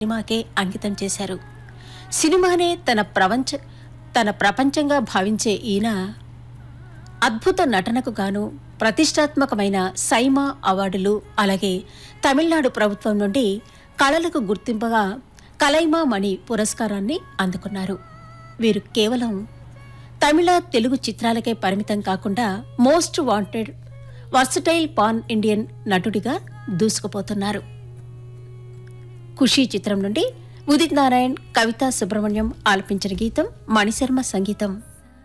సినిమాకే అంకితం చేశారు సినిమానే తన ప్రపంచ తన ప్రపంచంగా భావించే ఈయన అద్భుత నటనకు గాను ప్రతిష్టాత్మకమైన సైమా అవార్డులు అలాగే తమిళనాడు ప్రభుత్వం నుండి కళలకు గుర్తింపుగా కలైమా మణి పురస్కారాన్ని అందుకున్నారు వీరు కేవలం తమిళ తెలుగు చిత్రాలకే పరిమితం కాకుండా most wanted versatile pan Indian నటుడిగా దూసుకుపోతున్నారు ఖుషీ చిత్రం నుండి ఉదిత్ నారాయణ్ కవితా సుబ్రహ్మణ్యం ఆలపించిన గీతం మణిశర్మ సంగీతం